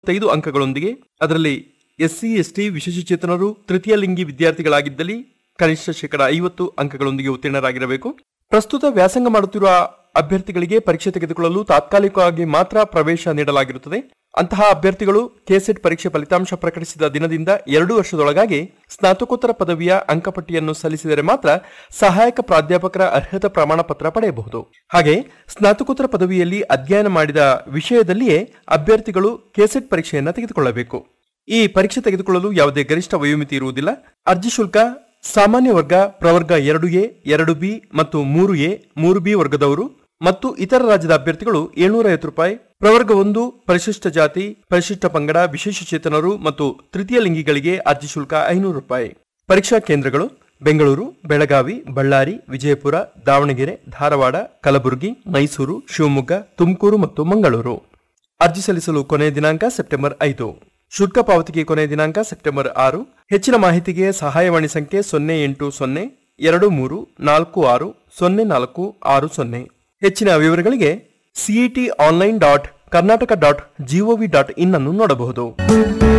ಐದು ಅಂಕಗಳೊಂದಿಗೆ ಅದರಲ್ಲಿ SC ST ವಿಶೇಷಚೇತನರು ತೃತೀಯ ಲಿಂಗಿ ವಿದ್ಯಾರ್ಥಿಗಳಾಗಿದ್ದಲ್ಲಿ ಕನಿಷ್ಠ ಶೇಕಡ ಐವತ್ತು ಅಂಕಗಳೊಂದಿಗೆ ಉತ್ತೀರ್ಣರಾಗಿರಬೇಕು ಪ್ರಸ್ತುತ ವ್ಯಾಸಂಗ ಮಾಡುತ್ತಿರುವ ಅಭ್ಯರ್ಥಿಗಳಿಗೆ ಪರೀಕ್ಷೆ ತೆಗೆದುಕೊಳ್ಳಲು ತಾತ್ಕಾಲಿಕವಾಗಿ ಮಾತ್ರ ಪ್ರವೇಶ ನೀಡಲಾಗಿರುತ್ತದೆ ಅಂತಹ ಅಭ್ಯರ್ಥಿಗಳು ಕೆಸೆಟ್ ಪರೀಕ್ಷೆ ಫಲಿತಾಂಶ ಪ್ರಕಟಿಸಿದ ದಿನದಿಂದ ಎರಡು ವರ್ಷದೊಳಗಾಗಿ ಸ್ನಾತಕೋತ್ತರ ಪದವಿಯ ಅಂಕಪಟ್ಟಿಯನ್ನು ಸಲ್ಲಿಸಿದರೆ ಮಾತ್ರ ಸಹಾಯಕ ಪ್ರಾಧ್ಯಾಪಕರ ಅರ್ಹತಾ ಪ್ರಮಾಣ ಪತ್ರ ಪಡೆಯಬಹುದು ಹಾಗೆ ಸ್ನಾತಕೋತ್ತರ ಪದವಿಯಲ್ಲಿ ಅಧ್ಯಯನ ಮಾಡಿದ ವಿಷಯದಲ್ಲಿಯೇ ಅಭ್ಯರ್ಥಿಗಳು ಕೆಸೆಟ್ ಪರೀಕ್ಷೆಯನ್ನು ತೆಗೆದುಕೊಳ್ಳಬೇಕು ಈ ಪರೀಕ್ಷೆ ತೆಗೆದುಕೊಳ್ಳಲು ಯಾವುದೇ ಗರಿಷ್ಠ ವಯೋಮಿತಿ ಇರುವುದಿಲ್ಲ ಅರ್ಜಿ ಶುಲ್ಕ ಸಾಮಾನ್ಯ ವರ್ಗ ಪ್ರವರ್ಗ ಎರಡು ಎ ಎರಡು ಬಿ ಮತ್ತು ಮೂರು ಎ ಮೂರು ಬಿ ವರ್ಗದವರು ಮತ್ತು ಇತರ ರಾಜ್ಯದ ಅಭ್ಯರ್ಥಿಗಳು ಏಳ್ನೂರ ಐವತ್ತು ರೂಪಾಯಿ ಪ್ರವರ್ಗ ಒಂದು ಪರಿಶಿಷ್ಟ ಜಾತಿ ಪರಿಶಿಷ್ಟ ಪಂಗಡ ವಿಶೇಷಚೇತನರು ಮತ್ತು ತೃತೀಯ ಲಿಂಗಿಗಳಿಗೆ ಅರ್ಜಿ ಶುಲ್ಕ ಐನೂರು ರೂಪಾಯಿ ಪರೀಕ್ಷಾ ಕೇಂದ್ರಗಳು ಬೆಂಗಳೂರು ಬೆಳಗಾವಿ ಬಳ್ಳಾರಿ ವಿಜಯಪುರ ದಾವಣಗೆರೆ ಧಾರವಾಡ ಕಲಬುರಗಿ ಮೈಸೂರು ಶಿವಮೊಗ್ಗ ತುಮಕೂರು ಮತ್ತು ಮಂಗಳೂರು ಅರ್ಜಿ ಸಲ್ಲಿಸಲು ಕೊನೆಯ ದಿನಾಂಕ ಸೆಪ್ಟೆಂಬರ್ ಐದು ಶುಲ್ಕ ಪಾವತಿಗೆ ಕೊನೆಯ ದಿನಾಂಕ ಸೆಪ್ಟೆಂಬರ್ ಆರು ಹೆಚ್ಚಿನ ಮಾಹಿತಿಗೆ ಸಹಾಯವಾಣಿ ಸಂಖ್ಯೆ ಸೊನ್ನೆ ಎಂಟು ಸೊನ್ನೆ ಎರಡು ಮೂರು ನಾಲ್ಕು ಆರು ಸೊನ್ನೆ ನಾಲ್ಕು ಆರು ಸೊನ್ನೆ ಹೆಚ್ಚಿನ ವಿವರಗಳಿಗೆ C E T online dot Karnataka dot G O V dot in ಅನ್ನು ನೋಡಬಹುದು